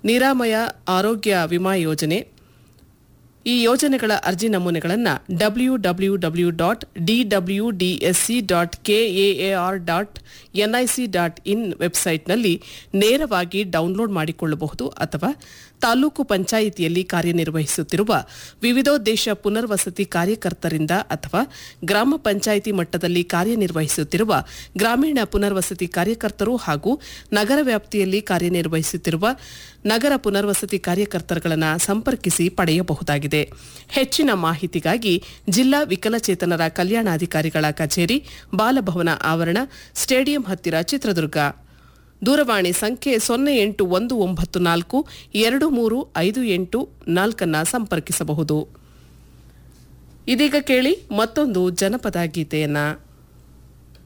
ನಿರಾಮಯ ಆರೋಗ್ಯ ವಿಮಾ ಯೋಜನೆ ಈ ಯೋಜನೆಗಳ ಅರ್ಜಿ ನಮೂನೆಗಳನ್ನು W W W dot DW DSC dot KAR dot NIC dot in ವೆಬ್ಸೈಟ್ನಲ್ಲಿ ನೇರವಾಗಿ ಡೌನ್ಲೋಡ್ ಮಾಡಿಕೊಳ್ಳಬಹುದು ಅಥವಾ ತಾಲೂಕು ಪಂಚಾಯಿತಿಯಲ್ಲಿ ಕಾರ್ಯನಿರ್ವಹಿಸುತ್ತಿರುವ ವಿವಿಧೋದ್ದೇಶ ಪುನರ್ವಸತಿ ಕಾರ್ಯಕರ್ತರಿಂದ ಅಥವಾ ಗ್ರಾಮ ಪಂಚಾಯಿತಿ ಮಟ್ಟದಲ್ಲಿ ಕಾರ್ಯನಿರ್ವಹಿಸುತ್ತಿರುವ ಗ್ರಾಮೀಣ ಪುನರ್ವಸತಿ ಕಾರ್ಯಕರ್ತರು ಹಾಗೂ ನಗರ ವ್ಯಾಪ್ತಿಯಲ್ಲಿ ಕಾರ್ಯನಿರ್ವಹಿಸುತ್ತಿರುವ ನಗರ ಪುನರ್ವಸತಿ ಕಾರ್ಯಕರ್ತರುಗಳನ್ನು ಸಂಪರ್ಕಿಸಿ ಪಡೆಯಬಹುದಾಗಿದೆ ಹೆಚ್ಚಿನ ಮಾಹಿತಿಗಾಗಿ ಜಿಲ್ಲಾ ವಿಕಲಚೇತನರ ಕಲ್ಯಾಣಾಧಿಕಾರಿಗಳ ಕಚೇರಿ ಬಾಲಭವನ ಆವರಣ ಸ್ಟೇಡಿಯಂ ಹತ್ತಿರ ಚಿತ್ರದುರ್ಗ ದೂರವಾಣಿ ಸಂಖ್ಯೆ ಸೊನ್ನೆ ಎಂಟು ಒಂದು ಒಂಬತ್ತು ನಾಲ್ಕು ಎರಡು ಮೂರು ಐದು ಎಂಟು ನಾಲ್ಕನ್ನ ಸಂಪರ್ಕಿಸಬಹುದು ಇದೀಗ ಕೇಳಿ ಮತ್ತೊಂದು ಜನಪದ ಗೀತೆಯನ್ನ